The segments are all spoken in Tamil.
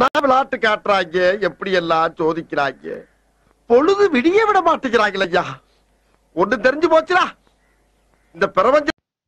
என்ன விளையாட்டு காட்டுறாங்க எப்படி எல்லாம் சோதிக்கிறாங்க பொழுது விடிய விட மாட்டேங்கிறாங்களே ஐயா ஒண்ணு தெரிஞ்சு போச்சுடா இந்த பிரபஞ்ச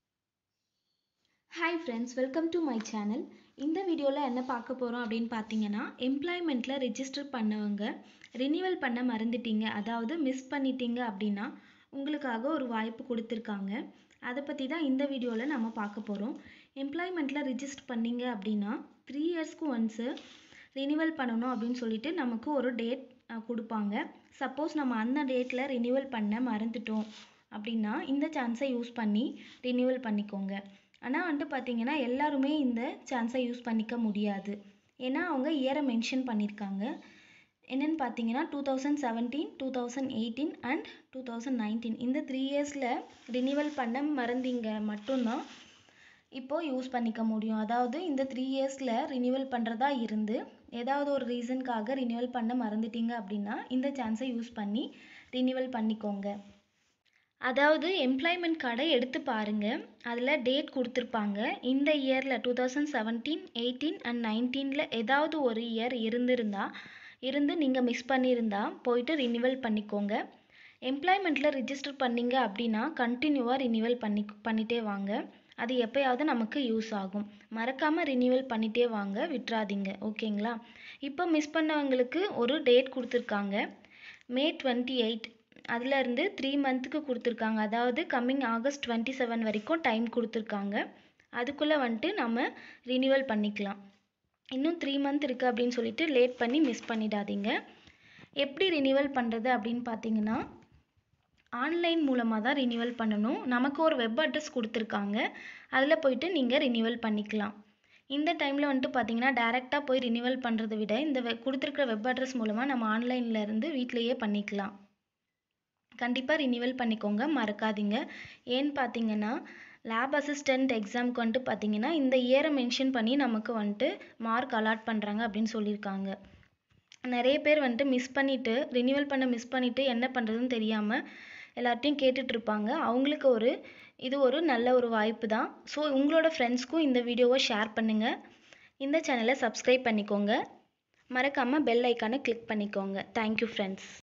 hi friends welcome to my channel இந்த வீடியோவில் என்ன பார்க்க போகிறோம் அப்படின்னு பார்த்தீங்கன்னா எம்ப்ளாய்மெண்ட்டில் ரெஜிஸ்டர் பண்ணவங்க ரினிவல் பண்ண மறந்துட்டீங்க அதாவது மிஸ் பண்ணிட்டீங்க அப்படின்னா உங்களுக்காக ஒரு வாய்ப்பு கொடுத்துருக்காங்க அதை பற்றி தான் இந்த வீடியோவில் நம்ம பார்க்க போகிறோம் எம்ப்ளாய்மெண்ட்டில் ரிஜிஸ்டர் பண்ணீங்க அப்படின்னா த்ரீ இயர்ஸ்க்கு ஒன்ஸு ரினிவல் பண்ணணும் அப்படின்னு சொல்லிட்டு நமக்கு ஒரு டேட் கொடுப்பாங்க சப்போஸ் நம்ம அந்த டேட்டில் ரினிவல் பண்ண மறந்துட்டோம் அப்படின்னா இந்த சான்ஸை யூஸ் பண்ணி ரினிவல் பண்ணிக்கோங்க ஆனால் வந்துட்டு பார்த்தீங்கன்னா எல்லாருமே இந்த சான்ஸை யூஸ் பண்ணிக்க முடியாது ஏன்னா அவங்க இயரை மென்ஷன் பண்ணியிருக்காங்க என்னென்னு பார்த்தீங்கன்னா two thousand seventeen two thousand eighteen and two thousand nineteen இந்த த்ரீ இயர்ஸில் ரினிவல் பண்ண மறந்தீங்க மட்டும்தான் இப்போது யூஸ் பண்ணிக்க முடியும் அதாவது இந்த த்ரீ இயர்ஸில் ரினிவல் பண்ணுறதா இருந்து ஏதாவது ஒரு ரீசனுக்காக ரினிவல் பண்ண மறந்துட்டீங்க அப்படின்னா இந்த சான்ஸை யூஸ் பண்ணி ரினிவல் பண்ணிக்கோங்க அதாவது எம்ப்ளாய்மெண்ட் கார்டை எடுத்து பாருங்கள் அதில் டேட் கொடுத்துருப்பாங்க இந்த இயரில் two thousand seventeen eighteen and நைன்டீனில் ஏதாவது ஒரு இயர் இருந்திருந்தா இருந்து நீங்கள் மிஸ் பண்ணியிருந்தா போயிட்டு ரினிவல் பண்ணிக்கோங்க எம்ப்ளாய்மெண்ட்டில் ரிஜிஸ்டர் பண்ணீங்க அப்படின்னா கண்டினியூவாக ரினிவல் பண்ணி பண்ணிட்டே வாங்க அது எப்போயாவது நமக்கு யூஸ் ஆகும் மறக்காமல் ரினிவல் பண்ணிட்டே வாங்க விட்டுறாதீங்க ஓகேங்களா இப்போ மிஸ் பண்ணவங்களுக்கு ஒரு டேட் கொடுத்துருக்காங்க மே டுவெண்ட்டி எயிட் அதுலேருந்து த்ரீ மந்த்துக்கு கொடுத்துருக்காங்க அதாவது கம்மிங் ஆகஸ்ட் டுவெண்ட்டி செவன் வரைக்கும் டைம் கொடுத்துருக்காங்க அதுக்குள்ளே வந்துட்டு நம்ம ரினிவல் பண்ணிக்கலாம் இன்னும் த்ரீ மந்த் இருக்குது அப்படின்னு சொல்லிட்டு லேட் பண்ணி மிஸ் பண்ணிடாதீங்க எப்படி ரினிவல் பண்ணுறது அப்படின்னு பார்த்தீங்கன்னா ஆன்லைன் மூலமாக தான் ரினிவல் பண்ணணும் நமக்கு ஒரு வெப் அட்ரஸ் கொடுத்துருக்காங்க அதில் போயிட்டு நீங்கள் ரினிவல் பண்ணிக்கலாம் இந்த டைமில் வந்துட்டு பார்த்தீங்கன்னா டேரெக்டாக போய் ரினிவல் பண்ணுறதை விட இந்த வெ கொடுத்துருக்குற வெப் அட்ரஸ் மூலமாக நம்ம ஆன்லைனில் இருந்து வீட்டிலையே பண்ணிக்கலாம் கண்டிப்பாக ரினிவல் பண்ணிக்கோங்க மறக்காதீங்க ஏன்னு பார்த்தீங்கன்னா லேப் அசிஸ்டண்ட் எக்ஸாம்க்கு வந்துட்டு பார்த்தீங்கன்னா இந்த இயரை மென்ஷன் பண்ணி நமக்கு வந்துட்டு மார்க் அலாட் பண்ணுறாங்க அப்படின்னு சொல்லியிருக்காங்க நிறைய பேர் வந்துட்டு மிஸ் பண்ணிவிட்டு ரினிவல் பண்ண மிஸ் பண்ணிவிட்டு என்ன பண்ணுறதுன்னு தெரியாமல் எல்லார்ட்டையும் கேட்டுட்ருப்பாங்க அவங்களுக்கு ஒரு இது ஒரு நல்ல ஒரு வாய்ப்பு தான் ஸோ உங்களோட ஃப்ரெண்ட்ஸ்க்கும் இந்த வீடியோவை ஷேர் பண்ணுங்கள் இந்த சேனலை சப்ஸ்கிரைப் பண்ணிக்கோங்க மறக்காமல் பெல் ஐக்கானை கிளிக் பண்ணிக்கோங்க தேங்க்யூ ஃப்ரெண்ட்ஸ்